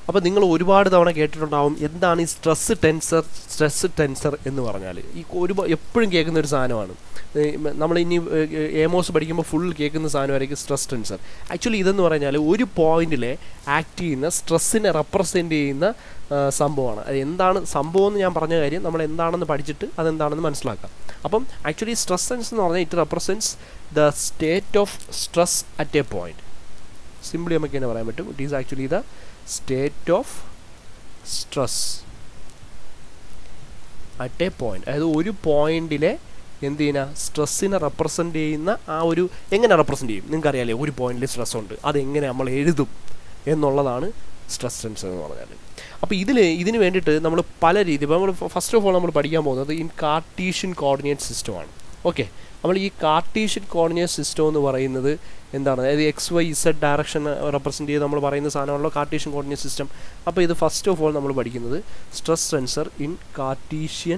അപ്പോൾ നിങ്ങൾ ഒരുപാട് തവണ കേട്ടിട്ടുണ്ടാവും എന്താണ് ഈ സ്ട്രെസ് ടെൻസർ സ്ട്രെസ് ടെൻസർ എന്ന് പറഞ്ഞാൽ ഈ ഒരു എപ്പോഴും കേൾക്കുന്ന ഒരു സാധനമാണ് നമ്മൾ ഇനി എമോസ് പഠിക്കുമ്പോൾ ഫുൾ കേൾക്കുന്ന സാധനമായിരിക്കും സ്ട്രെസ് ടെൻസർ ആക്ച്വലി ഇതെന്ന് പറഞ്ഞാൽ ഒരു പോയിന്റിലെ ആക്ട് ചെയ്യുന്ന സ്ട്രെസ്സിനെ റെപ്രസെൻ്റ് ചെയ്യുന്ന ആ, സംഭവമാണ് അത് എന്താണ് സംഭവം എന്ന് ഞാൻ പറഞ്ഞ കാര്യം നമ്മൾ എന്താണെന്ന് പഠിച്ചിട്ട് അതെന്താണെന്ന് മനസ്സിലാക്കാം അപ്പം ആക്ച്വലി സ്ട്രെസ് സെൻസ് എന്ന് പറഞ്ഞാൽ it represents the state of stress at a point simply നമുക്ക് തന്നെ പറയാൻ പറ്റും it is actually the state of stress at a point അതായത് ഒരു പോയിന്റിലെ എന്ത് ചെയ്യുന്ന സ്ട്രെസ്സിനെ റെപ്രസെൻ്റ് ചെയ്യുന്ന ആ ഒരു എങ്ങനെ റെപ്രസെൻ്റ് ചെയ്യും നിങ്ങൾക്ക് അറിയാലേ ഒരു പോയിന്റിൽ സ്ട്രെസ് ഉണ്ട് അതെങ്ങനെ നമ്മൾ എഴുതും എന്നുള്ളതാണ് സ്ട്രെസ് ടെൻഷൻ എന്ന് പറഞ്ഞാൽ അപ്പോൾ ഇതിൽ ഇതിന് വേണ്ടിയിട്ട് നമ്മൾ പല രീതി ഇപ്പോൾ നമ്മൾ ഫസ്റ്റ് ഓഫ് ഓൾ നമ്മൾ പഠിക്കാൻ പോകുന്നത് ഇൻ കാർട്ടീഷ്യൻ കോർഡിനേറ്റ് സിസ്റ്റമാണ് ഓക്കെ നമ്മൾ ഈ കാർട്ടീഷ്യൻ കോർഡിനേറ്റ് സിസ്റ്റം എന്ന് പറയുന്നത് എന്താണ് അതായത് X Y Z direction represent ചെയ്ത് നമ്മൾ പറയുന്ന സാധനമാണല്ലോ കാർട്ടീഷ്യൻ കോർഡിനേറ്റ് സിസ്റ്റം അപ്പോൾ ഇത് ഫസ്റ്റ് ഓഫ് ഓൾ നമ്മൾ പഠിക്കുന്നത് stress tensor in Cartesian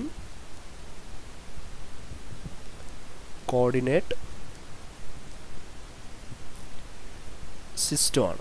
coordinate സിസ്റ്റമാണ്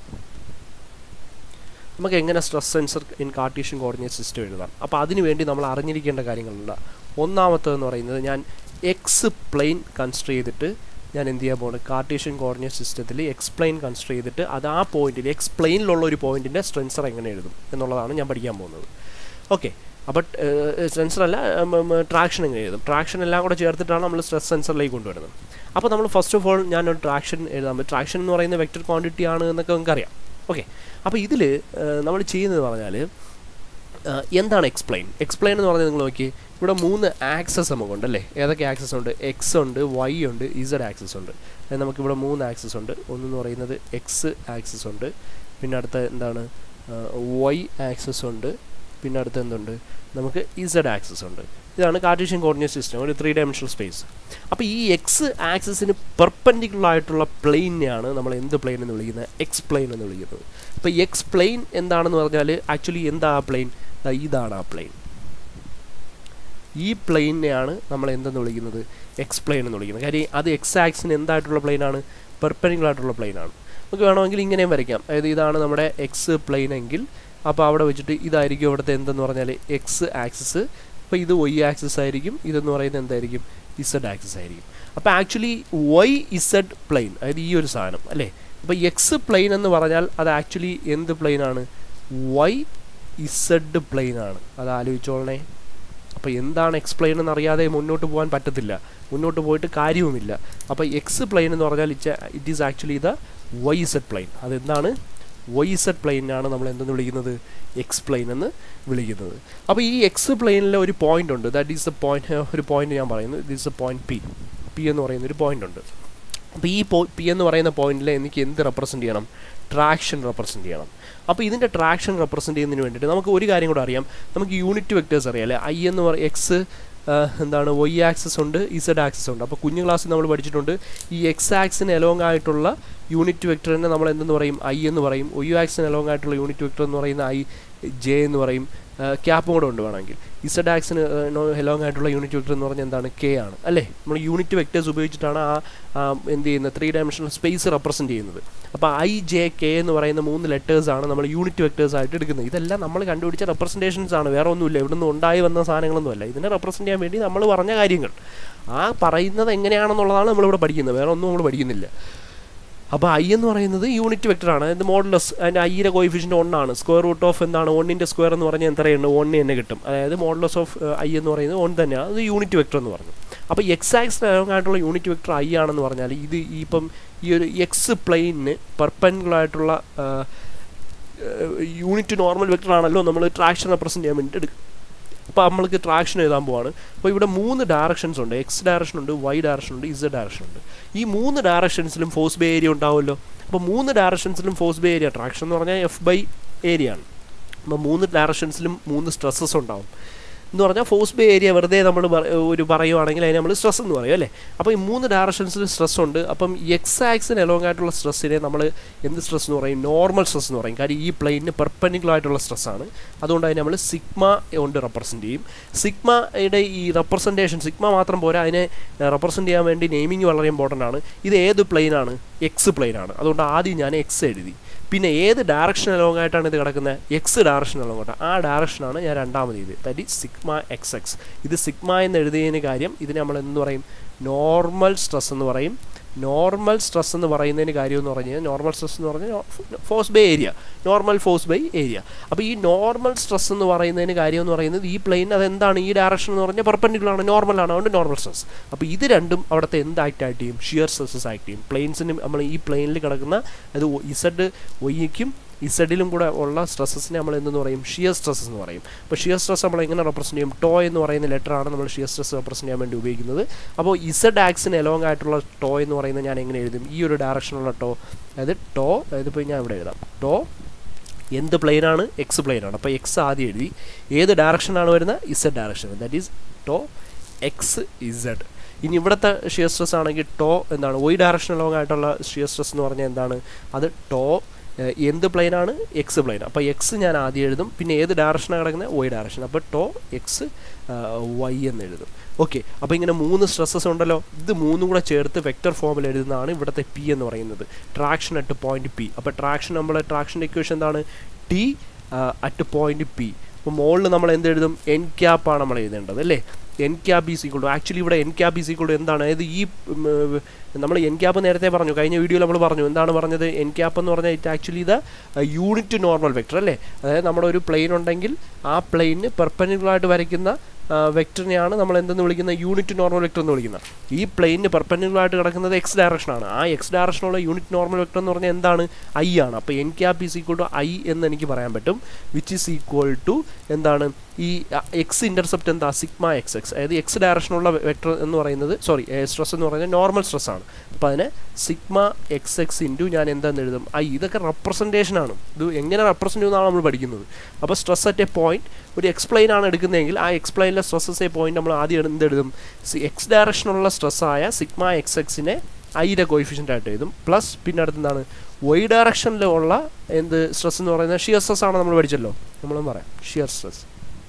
നമുക്ക് എങ്ങനെ stress tensor in Cartesian coordinate system എഴുതാം അപ്പോൾ അതിനു വേണ്ടി നമ്മൾ അറിഞ്ഞിരിക്കേണ്ട കാര്യങ്ങളുണ്ട് ഒന്നാമത്തേതെന്ന് പറയുന്നത് ഞാൻ എക്സ് പ്ലെയിൻ കൺസിഡർ ചെയ്തിട്ട് ഞാൻ എന്ത് ചെയ്യാൻ പോകുന്നത് കാർട്ടീഷ്യൻ കോർഡിനേറ്റ് സിസ്റ്റത്തിൽ എക്സ് പ്ലെയിൻ കൺസിഡർ ചെയ്തിട്ട് അത് ആ പോയിന്റിൽ എക്സ് പ്ലെയിനിലുള്ള ഒരു പോയിന്റിൻ്റെ സ്ട്രെൻസർ എങ്ങനെ എഴുതും എന്നുള്ളതാണ് ഞാൻ പഠിക്കാൻ പോകുന്നത് ഓക്കെ അപ്പോൾ സെൻസർ അല്ല ട്രാക്ഷൻ എങ്ങനെ എഴുതും ട്രാക്ഷൻ എല്ലാം കൂടെ ചേർത്തിട്ടാണ് നമ്മൾ സ്ട്രെസ് സെൻസറിലേക്ക് കൊണ്ടുവരുന്നത് അപ്പോൾ നമ്മൾ ഫസ്റ്റ് ഓഫ് ഓൾ ഞാനൊരു ട്രാക്ഷൻ എഴുതാൻ പറ്റും ട്രാക്ഷൻ എന്ന് പറയുന്ന വെക്റ്റർ ക്വാണ്ടിറ്റി ആണ് എന്നൊക്കെ നമുക്കറിയാം ഓക്കെ അപ്പോൾ ഇതിൽ നമ്മൾ ചെയ്യുന്നത് പറഞ്ഞാൽ എന്താണ് എക്സ്പ്ലെയിൻ എക്സ്പ്ലെയിൻ എന്ന് പറഞ്ഞാൽ നിങ്ങൾ നോക്കി ഇവിടെ മൂന്ന് ആക്സസ് നമുക്കുണ്ട് അല്ലേ ഏതൊക്കെ ആക്സസ് ഉണ്ട് എക്സ് ഉണ്ട് വൈ ഉണ്ട് ഇസഡ് ആക്സസ് ഉണ്ട് അതായത് നമുക്കിവിടെ മൂന്ന് ആക്സസ് ഉണ്ട് ഒന്നെന്ന് പറയുന്നത് എക്സ് ആക്സസ് ഉണ്ട് പിന്നെ അടുത്ത എന്താണ് വൈ ആക്സസ് ഉണ്ട് പിന്നെ അടുത്ത എന്തുണ്ട് നമുക്ക് ഇസഡ് ആക്സസ് ഉണ്ട് ഇതാണ് കാർട്ടീഷ്യൻ കോർഡിനേറ്റ് സിസ്റ്റം ഒരു ത്രീ ഡയമെൻഷണൽ സ്പേസ് അപ്പോൾ ഈ എക്സ് ആക്സിസിന് പെർപ്പൻഡിക്കുലർ ആയിട്ടുള്ള പ്ലെയിനെയാണ് നമ്മൾ എന്ത് പ്ലെയിൻ എന്ന് വിളിക്കുന്നത് എക്സ് പ്ലെയിൻ എന്ന് വിളിക്കുന്നത് അപ്പോൾ എക്സ് പ്ലെയിൻ എന്താണെന്ന് പറഞ്ഞാൽ ആക്ച്വലി എന്താ ആ പ്ലെയിൻ ഇതാണ് ആ പ്ലെയിൻ ഈ പ്ലെയിനെയാണ് നമ്മൾ എന്തെന്ന് വിളിക്കുന്നത് എക്സ് പ്ലെയിൻ എന്ന് വിളിക്കുന്നത് കാര്യം അത് എക്സ് ആക്സിന് എന്തായിട്ടുള്ള പ്ലെയിനാണ് പെർപ്പൻഡിക്കുലർ ആയിട്ടുള്ള പ്ലെയിനാണ് നമുക്ക് വേണമെങ്കിൽ ഇങ്ങനെയും വരയ്ക്കാം അതായത് ഇതാണ് നമ്മുടെ എക്സ് പ്ലെയിൻ എങ്കിൽ അപ്പോൾ അവിടെ വെച്ചിട്ട് ഇതായിരിക്കും ഇവിടുത്തെ എന്തെന്ന് പറഞ്ഞാൽ എക്സ് ആക്സിസ് അപ്പോൾ ഇത് വൈ ആക്സിസ് ആയിരിക്കും ഇതെന്ന് പറയുന്നത് എന്തായിരിക്കും ഇസഡ് ആക്സിസ് ആയിരിക്കും അപ്പോൾ ആക്ച്വലി വൈ ഇസഡ് പ്ലെയിൻ അതായത് ഈ ഒരു സാധനം അല്ലേ അപ്പോൾ എക്സ് പ്ലെയിൻ എന്ന് പറഞ്ഞാൽ അത് ആക്ച്വലി എന്ത് പ്ലെയിനാണ് വൈ ഇസഡ് പ്ലെയിൻ ആണ് അത് ആലോചിച്ചോളണേ അപ്പോൾ എന്താണ് എക്സ്പ്ലെയിൻ എന്ന് അറിയാതെ മുന്നോട്ട് പോകാൻ പറ്റത്തില്ല മുന്നോട്ട് പോയിട്ട് കാര്യവുമില്ല അപ്പോൾ എക്സ് പ്ലെയിൻ എന്ന് പറഞ്ഞാൽ it it is actually the Y Z plane അതെന്താണ് വൈ സെഡ് പ്ലെയിനാണ് നമ്മൾ എന്തെന്ന് വിളിക്കുന്നത് എക്സ് പ്ലെയിൻ എന്ന് വിളിക്കുന്നത് അപ്പോൾ ഈ എക്സ് പ്ലെയിനിൽ ഒരു പോയിന്റ് ഉണ്ട് ദാറ്റ് ഈസ് ദ പോയിന്റ് ഒരു പോയിന്റ് ഞാൻ പറയുന്നത് this a point P P എന്ന് പറയുന്ന ഒരു പോയിന്റ് ഉണ്ട് അപ്പോൾ ഈ പോ പി എന്ന് പറയുന്ന പോയിന്റിൽ എനിക്ക് എന്ത് റെപ്രസെൻറ്റ് ചെയ്യണം ട്രാക്ഷൻ റെപ്രസെൻറ്റ് ചെയ്യണം അപ്പോൾ ഇതിൻ്റെ ട്രാക്ഷൻ റെപ്രസെൻറ്റ് ചെയ്യുന്നതിന് വേണ്ടിയിട്ട് നമുക്ക് ഒരു കാര്യം കൂടെ അറിയാം നമുക്ക് യൂണിറ്റ് വെക്ടേഴ്സ് അറിയാം അല്ലേ ഐ എന്ന് പറയും എക്സ് എന്താണ് വൈ ആക്സസ് ഉണ്ട് ഇസഡ് ആക്സസ് ഉണ്ട് അപ്പോൾ കുഞ്ഞു ക്ലാസ്സിൽ നമ്മൾ പഠിച്ചിട്ടുണ്ട് ഈ എക്സ് ആക്സിന് എലോങ് ആയിട്ടുള്ള യൂണിറ്റ് വെക്ടറിനെ നമ്മൾ എന്തെന്ന് പറയും ഐ എന്ന് പറയും ഒയു ആക്സിന് എലോങ് ആയിട്ടുള്ള യൂണിറ്റ് വെക്ടർ എന്ന് പറയുന്ന ഐ ജെ എന്ന് പറയും ക്യാപ്പും കൂടെ ഉണ്ട് വേണമെങ്കിൽ ഇസഡ് ആക്സിന് എലോങ് ആയിട്ടുള്ള യൂണിറ്റ് വെക്ടർ എന്ന് പറഞ്ഞാൽ എന്താണ് കെ ആണ് അല്ലേ നമ്മൾ യൂണിറ്റ് വെക്ടേഴ്സ് ഉപയോഗിച്ചിട്ടാണ് ആ എന്ത് ചെയ്യുന്നത് ത്രീ ഡയമെൻഷണൽ സ്പേസ് റെപ്രസെൻറ്റ് ചെയ്യുന്നത് അപ്പോൾ ഐ ജെ കെ എന്ന് പറയുന്ന മൂന്ന് ലെറ്റേഴ്സ് ആണ് നമ്മൾ യൂണിറ്റ് വെക്ടേഴ്സ് ആയിട്ട് എടുക്കുന്നത് ഇതെല്ലാം നമ്മൾ കണ്ടുപിടിച്ച റെപ്രസെൻറ്റേഷൻസ് ആണ് വേറെ ഒന്നുമില്ല ഇവിടുന്ന് ഉണ്ടായി വന്ന സാധനങ്ങളൊന്നും അല്ല ഇതിനെ റെപ്രസെൻറ്റ് ചെയ്യാൻ വേണ്ടി നമ്മൾ പറഞ്ഞ കാര്യങ്ങൾ ആ പറയുന്നത് എങ്ങനെയാണെന്നുള്ളതാണ് നമ്മളിവിടെ പഠിക്കുന്നത് വേറെ ഒന്നും നമ്മൾ പഠിക്കുന്നില്ല അപ്പോൾ ഐ എന്ന് പറയുന്നത് യൂണിറ്റ് വെക്ടർ ആണ് അതായത് മോഡലസ് അതിൻ്റെ ഐയുടെ കോയിഫിഷ്യൻ്റ് ഒന്നാണ് സ്ക്വയർ റൂട്ട് ഓഫ് എന്താണ് ഒന്നിൻ്റെ സ്ക്വയർ എന്ന് പറഞ്ഞാൽ എത്രയുണ്ട് ഒന്നിന് തന്നെ കിട്ടും അതായത് മോഡലസ് ഓഫ് ഐ എന്ന് പറയുന്നത് ഒൺ തന്നെയാണ് അത് യൂണിറ്റ് വെക്ടർ എന്ന് പറഞ്ഞു അപ്പോൾ എക്സ് ആക്സിന് ആയിട്ടുള്ള യൂണിറ്റ് വെക്ടർ ഐ ആണെന്ന് പറഞ്ഞാൽ ഇത് ഈ ഇപ്പം ഈ ഒരു എക്സ് പ്ലെയിനിന് പെർപ്പൻഡിക്കുലർ ആയിട്ടുള്ള യൂണിറ്റ് നോർമൽ വെക്ടർ ആണല്ലോ നമ്മൾ ട്രാക്ഷൻ റെപ്രസെൻറ്റ് ചെയ്യാൻ വേണ്ടിയിട്ട് എടുക്കും അപ്പോൾ നമ്മൾക്ക് ട്രാക്ഷൻ എഴുതാൻ പോവാണ് അപ്പോൾ ഇവിടെ മൂന്ന് ഡയറക്ഷൻസ് ഉണ്ട് എക്സ് ഡയറക്ഷൻ ഉണ്ട് വൈ ഡയറക്ഷൻ ഉണ്ട് ഇസഡ് ഡയറക്ഷൻ ഉണ്ട് ഈ മൂന്ന് ഡയറക്ഷൻസിലും ഫോഴ്സ് ബൈ ഏരിയ ഉണ്ടാവുമല്ലോ അപ്പോൾ മൂന്ന് ഡയറക്ഷൻസിലും ഫോഴ്സ് ബൈ ഏരിയ ട്രാക്ഷൻ എന്ന് പറഞ്ഞാൽ എഫ് ബൈ ഏരിയ ആണ് അപ്പോൾ മൂന്ന് ഡയറക്ഷൻസിലും മൂന്ന് സ്ട്രെസ്സസ് ഉണ്ടാവും എന്ന് പറഞ്ഞാൽ ഫോഴ്സ് ബൈ ഏരിയ വെറുതെ നമ്മൾ ഒരു പറയുവാണെങ്കിൽ അതിനെ നമ്മൾ സ്ട്രെസ് എന്ന് പറയും അല്ലേ അപ്പോൾ ഈ മൂന്ന് ഡയറക്ഷൻസിൽ സ്ട്രെസ് ഉണ്ട് അപ്പം എക്സ് ആക്സിന് എലോങ് ആയിട്ടുള്ള സ്ട്രെസ്സിനെ നമ്മൾ എന്ത് സ്ട്രെസ് എന്ന് പറയും നോർമൽ സ്ട്രെസ് എന്ന് പറയും കാര്യം ഈ പ്ലെയിനിന് പെർപ്പൻഡിക്കുലർ ആയിട്ടുള്ള സ്ട്രെസ്സാണ് അതുകൊണ്ട് അതിനെ നമ്മൾ സിഗ്മ കൊണ്ട് റെപ്രസെൻറ്റ് ചെയ്യും സിഗ്മയുടെ ഈ റെപ്രസെൻറ്റേഷൻ സിഗ്മ മാത്രം പോരാ അതിനെ റെപ്രസെൻറ്റ് ചെയ്യാൻ വേണ്ടി നെയിമിങ് വളരെ ഇമ്പോർട്ടൻ്റ് ആണ് ഇത് ഏത് പ്ലെയിനാണ് എക്സ് പ്ലെയിനാണ് അതുകൊണ്ട് ആദ്യം ഞാൻ എക്സ് എഴുതി പിന്നെ ഏത് ഡയറക്ഷൻ അലോങ് ആയിട്ടാണ് ഇത് കിടക്കുന്നത് എക്സ് ഡയറക്ഷൻ അലോങ് ആയിട്ട് ആ ഡയറക്ഷനാണ് ഞാൻ രണ്ടാമത് ഇത് that is sigma X X ഇത് സിഗ്മ എന്ന് എഴുതിയതിന് കാര്യം ഇതിനെ നമ്മൾ എന്ത് പറയും നോർമൽ സ്ട്രെസ് എന്ന് പറയും നോർമൽ സ്ട്രെസ് എന്ന് പറയുന്നതിന് കാര്യം എന്ന് പറഞ്ഞു കഴിഞ്ഞാൽ നോർമൽ സ്ട്രെസ് എന്ന് പറഞ്ഞാൽ force by area normal force by area അപ്പോൾ ഈ നോർമൽ സ്ട്രെസ് എന്ന് പറയുന്നതിന് കാര്യം എന്ന് പറയുന്നത് ഈ പ്ലെയിൻ അതെന്താണ് ഈ ഡയറക്ഷൻ എന്ന് പറഞ്ഞാൽ പെർപ്പൻഡിക്കുലർ ആണ് നോർമൽ ആണ് അതുകൊണ്ട് നോർമൽ സ്ട്രെസ് അപ്പോൾ ഇത് രണ്ടും അവിടുത്തെ എന്ത് ആക്ട് ആക്ട് ചെയ്യും ഷിയർ സ്ട്രെസ്സസ് ആക്ട് ചെയ്യും പ്ലെയിൻസിന് നമ്മൾ ഈ പ്ലെയിനിൽ കിടക്കുന്ന അത് ഇസഡ് ഒയ്ക്കും ഇസഡിലും കൂടെ ഉള്ള സ്ട്രെസ്സസിനെ നമ്മൾ എന്തെന്ന് പറയും ഷിയർ സ്ട്രെസ് എന്ന് പറയും അപ്പോൾ ഷിയർ സ്ട്രെസ് നമ്മൾ എങ്ങനെ റെപ്രസെൻറ്റ് ചെയ്യും ടോ എന്ന് പറയുന്ന ലെറ്ററാണ് നമ്മൾ ഷിയർ സ്ട്രെസ് റെപ്രസെൻറ്റ് ചെയ്യാൻ വേണ്ടി ഉപയോഗിക്കുന്നത് അപ്പോൾ ഇസഡ് ആക്സിന് എലോങ് ആയിട്ടുള്ള ടോ എന്ന് പറയുന്നത് ഞാൻ എങ്ങനെ എഴുതും ഈ ഒരു ഡയറക്ഷനുള്ള ടോ അതായത് ടോ അതായത് ഇപ്പോൾ ഞാൻ ഇവിടെ എഴുതാം ടോ എന്ത് പ്ലെയിനാണ് എക്സ് പ്ലെയിനാണ് അപ്പോൾ എക്സ് ആദ്യം എഴുതി ഏത് ഡയറക്ഷനാണ് വരുന്നത് Z direction that is tau X Z ഇനി ഇവിടുത്തെ ഷിയർ സ്ട്രെസ് ആണെങ്കിൽ ടോ എന്താണ് വൈ ഡയറക്ഷൻ അലോങ് ആയിട്ടുള്ള ഷിയർ സ്ട്രെസ് എന്ന് പറഞ്ഞാൽ എന്താണ് അത് ടോ എന്ത് പ്ലെയിനാണ് എക്സ് പ്ലെയിൻ അപ്പോൾ എക്സ് ഞാൻ ആദ്യം എഴുതും പിന്നെ ഏത് ഡയറക്ഷനാണ് കിടക്കുന്നത് വൈ ഡയറക്ഷൻ അപ്പോൾ ടോ എക്സ് വൈ എന്ന് എഴുതും ഓക്കെ അപ്പോൾ ഇങ്ങനെ മൂന്ന് സ്ട്രെസ്സസ് ഉണ്ടല്ലോ ഇത് മൂന്നും കൂടെ ചേർത്ത് വെക്റ്റർ ഫോമിൽ എഴുതുന്നതാണ് ഇവിടുത്തെ പി എന്ന് പറയുന്നത് ട്രാക്ഷൻ അറ്റ് പോയിന്റ് പി അപ്പോൾ ട്രാക്ഷൻ നമ്മൾ ട്രാക്ഷൻ്റെ ഇക്വേഷൻ എന്താണ് ടി അറ്റ് പോയിന്റ് പി അപ്പോൾ മുകളിൽ നമ്മൾ എന്ത് എഴുതും എൻ ക്യാപ്പാണ് നമ്മൾ എഴുതേണ്ടത് അല്ലേ N cap is equal to actually ഇവിടെ N cap is equal to എന്താണ് അതായത് ഈ നമ്മൾ എൻ ക്യാപ്പ് നേരത്തെ പറഞ്ഞു കഴിഞ്ഞ വീഡിയോയിൽ നമ്മൾ പറഞ്ഞു എന്താണ് പറഞ്ഞത് എൻ ക്യാപ്പ് എന്ന് പറഞ്ഞാൽ ഇറ്റ് ആക്ച്വലി ഇത് യൂണിറ്റ് നോർമൽ വെക്ടർ അല്ലേ അതായത് നമ്മുടെ ഒരു പ്ലെയിൻ ഉണ്ടെങ്കിൽ ആ പ്ലെയിന് പെർപ്പൻഡിക്കുലറായിട്ട് വരയ്ക്കുന്ന വെക്ടറിനെയാണ് നമ്മൾ എന്തെന്ന് വിളിക്കുന്ന യൂണിറ്റ് നോർമൽ വെക്ടർ എന്ന് വിളിക്കുന്നത് ഈ പ്ലെയിന് പെർപ്പൻഡിക്കുലറായിട്ട് കിടക്കുന്നത് എക്സ് ഡയറക്ഷനാണ് ആ എക്സ് ഡയറക്ഷനുള്ള യൂണിറ്റ് നോർമൽ വെക്ടർ എന്ന് പറഞ്ഞാൽ എന്താണ് ഐ ആണ് അപ്പോൾ N cap is equal to I എന്ന് എനിക്ക് പറയാൻ പറ്റും വിച്ച് ഈസ് ഈക്വൽ ടു എന്താണ് ഈ എക്സ് ഇൻ്റർസെപ്റ്റ് എന്താ സിഗ്മ എക്സ് എക്സ് അതായത് എക്സ് ഡയറക്ഷനുള്ള വെക്ടർ എന്ന് പറയുന്നത് സോറി സ്ട്രെസ് എന്ന് പറയുന്നത് നോർമൽ സ്ട്രെസ് ആണ് അപ്പോൾ അതിനെ സിഗ്മ എക്സ് എക്സ് ഇൻറ്റു ഞാൻ എന്താണെന്ന് എഴുതും ഐ ഇതൊക്കെ റെപ്രസെൻറ്റേഷൻ ആണ് ഇത് എങ്ങനെ റെപ്രസെൻറ്റ് ചെയ്യുന്നതാണ് നമ്മൾ പഠിക്കുന്നത് അപ്പോൾ സ്ട്രെസ് അറ്റ് എ പോയിന്റ് ഒരു എക്സ്പ്ലെയിൻ ആണ് എടുക്കുന്നതെങ്കിൽ ആ എക്സ്പ്ലെയിനിലെ സ്ട്രെസ്സസ് എ പോയിന്റ് നമ്മൾ ആദ്യം എന്തെഴുതും എക്സ് ഡയറക്ഷനുള്ള സ്ട്രെസ്സായ സിഗ്മ എക്സ് എക്സിനെ ഐയുടെ കോയിഫിഷ്യൻ്റ് ആയിട്ട് എഴുതും പ്ലസ് പിന്നെ അടുത്ത് എന്താണ് വൈ ഡയറക്ഷനിലുള്ള എന്ത് സ്ട്രെസ് എന്ന് പറയുന്നത് ഷിയർ സ്ട്രെസ് ആണ് നമ്മൾ പഠിച്ചല്ലോ നമ്മളൊന്നും പറയാം ഷിയർ സ്ട്രെസ്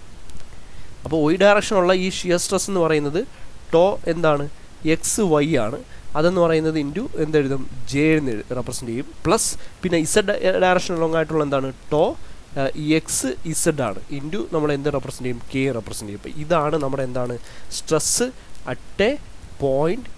അപ്പോൾ വൈ ഡയറക്ഷനുള്ള ഈ ഷിയർ സ്ട്രെസ് എന്ന് പറയുന്നത് ടോ എന്താണ് എക്സ് വൈ ആണ് അതെന്ന് പറയുന്നത് ഇൻറ്റു എന്തെഴുതും ജെ എന്ന് റെപ്രസെൻറ്റ് ചെയ്യും പ്ലസ് പിന്നെ ഇസഡ് ഡയറക്ഷൻ ലോങ് ആയിട്ടുള്ള എന്താണ് ടോ എക്സ് ഇസഡ് ആണ് ഇൻറ്റു നമ്മൾ എന്ത് റെപ്രസെൻറ്റ് ചെയ്യും കെ റെപ്രസെൻറ്റ് ചെയ്യും അപ്പോൾ ഇതാണ് നമ്മുടെ എന്താണ് stress at a point